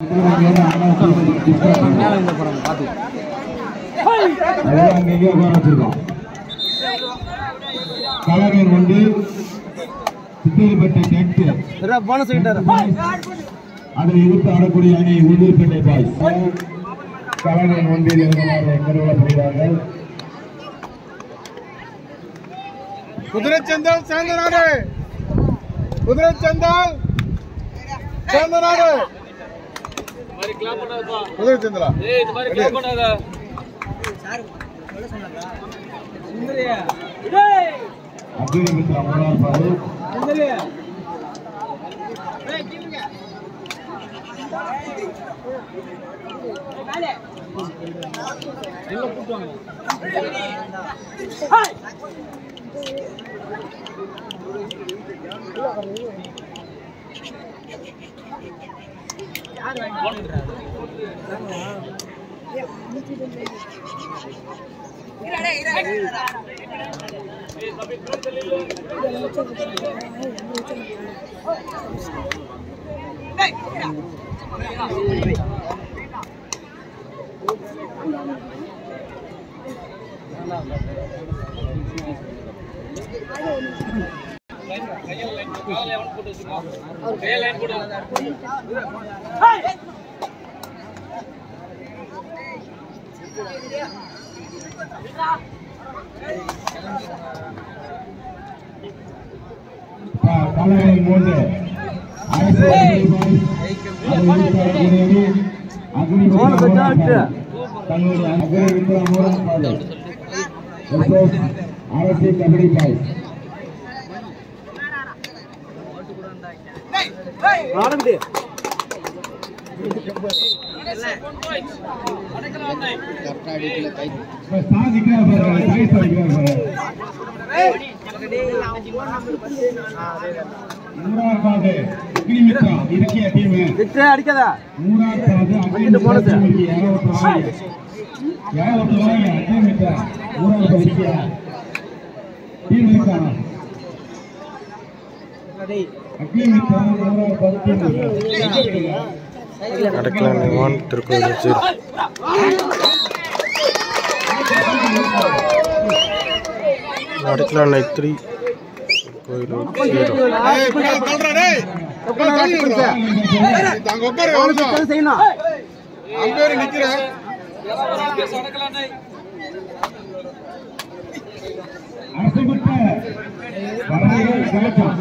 மேலே இந்த படம் பார்த்து அதெல்லாம் அங்கங்கே உட்கார வச்சிருக்கோம் கலகன் ஒன்று சித்திரப்பேட்டை தெற்கு போனஸ் கிட்டாரு அதை எதிர்த்து ஆடக்கூடிய அணி உளுப்பேட்டை பாய்ஸ் கலகன் ஒன்றில் இருந்தவாறு கருவலப்படுகிறார்கள் குதிரை செந்தால் சேர்ந்த நாடு குதிரை செந்தால் சேர்ந்த நாடு குதிரை செந்தலா அப்துல் மித்ரா மூணாவது பாரு கலகன் மூன்று அரசு அக்னி தன்னுடைய அக்னி மித்ரா மூணாவது பாரு அரசு கபடி பாய்ஸ் ஆரம்பிட்டு இப்ப சாதிக்கிறார் பாருங்க சாய்ஸ் அடிக்கிறார் பாருங்க மூணாவது அக்னி மித்ரா இருக்கிய டீம் விட்டு அடிக்காத மூணாவது அக்னி வந்துட்டு போனது. மித்ரா யாரோ வாங்க யாரோ வாங்க அக்னி மித்ரா மூணாவது இருக்கிய டீம் இருக்காங்க அக்னி மித்ரா மூணாவது டீம் அடக்கலான ஒன் திருக்கோயில் ஜீரோ அடக்கலான த்ரீ திருக்கோயில் ஜீரோ அங்க உட்காரு ஒரு நிமிஷம். செய்யணும் அம்பேரு நிக்கிறேன் அரசு பெற்ற வரலாறு கலக்கம்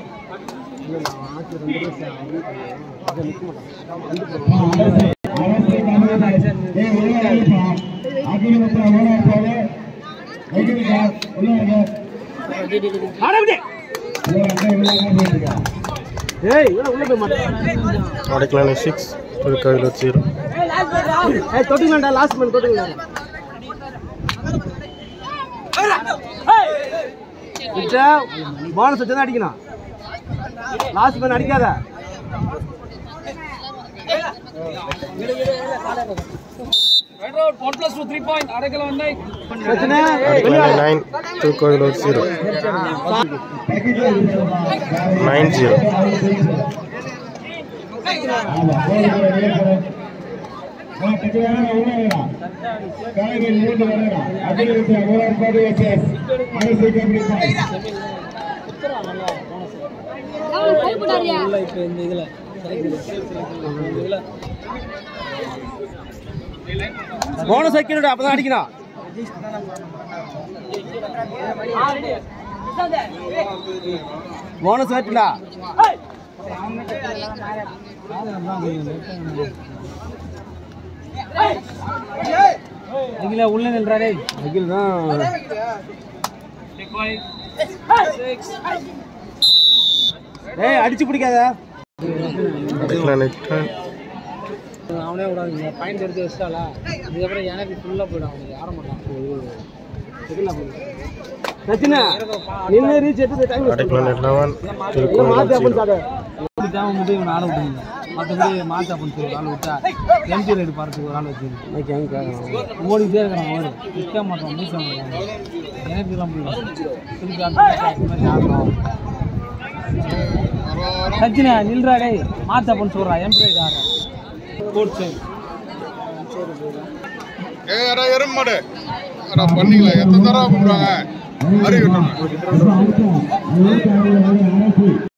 அரசு அரசு தமிழ்நாடு ஏய் உள்ள இருப்பா அக்னி மித்ரா மூணாவது பாரு வைக்கிறீங்க உள்ள இருங்க ஆரம்பிட்டு உள்ள இருங்க உள்ள இருங்க போயிட்டு ஏய் இவன உள்ள போய் மாட்டேன் அடக்கலான சிக்ஸ் திருக்கோயில் ஜீரோ ஏய் தொட்டுங்கடா லாஸ்ட் மேன் தொட்டுங்க விட்டா போனஸ் வச்சு தான் அடிக்கணும் லாஸ்ட் மேன் அடிக்காத பிரச்சனை அடக்கலான நைன் திருக்கோயில் ஜீரோ நைன் ஜீரோ ஆமா போடுற நேரம் ஆ டக்குனு உள்ள வரா காலையில் மூன்று வரா அக்னி மித்ரா மூணாவது பாரு வச்சஸ் அரசு கபடி பாய்ஸ் போனஸ் வைக்கணும் அப்பதான் அடிக்கணும் போனஸ் வைக்கலா அகில உள்ள நின்றாரே அகில் தான் ஏய் அடிச்சு பிடிக்காத அடக்கலான டென் அவனே விடாதுங்க பாயிண்ட் எடுத்து வச்சிட்டாளா இதுக்கப்புறம் எனக்கு ஃபுல்லாக போயிடும் அவனுக்கு யார மாட்டான் பிரச்சனை நின்று ரீச் எடுத்து டைம் அடக்கலான லெவன் மாற்றி திருக்கோயில் அப்படின்னு ஜீரோ சார் தேவை மட்டும் இவன் ஆள விட்டுருங்க மற்றபடி மாற்றி அப்படின்னு சொல்லி ஒரு ஆள் விட்டா எம்டி ரைடு பார்த்துக்கு ஒரு ஆள் வச்சுருங்க ஓடிட்டே இருக்கிறான் ஓடு நிற்க மாட்டான் மூச்ச மாட்டான் எனக்குலாம் போயிடும் திருப்பி அந்த மாதிரி ஆடணும் சச்சினா நில்றா டேய் மாற்ற அப்படின்னு சொல்கிறா எம்டி ரைடு ஆடுறான் கோட் சைடு ஏ யாரா எறும்பு மாடு யாரா பண்ணீங்களா எத்தனை தடவை கூப்பிடுவாங்க அறிவிட்டோம் அடுத்த அடுத்த அடுத்த அரசு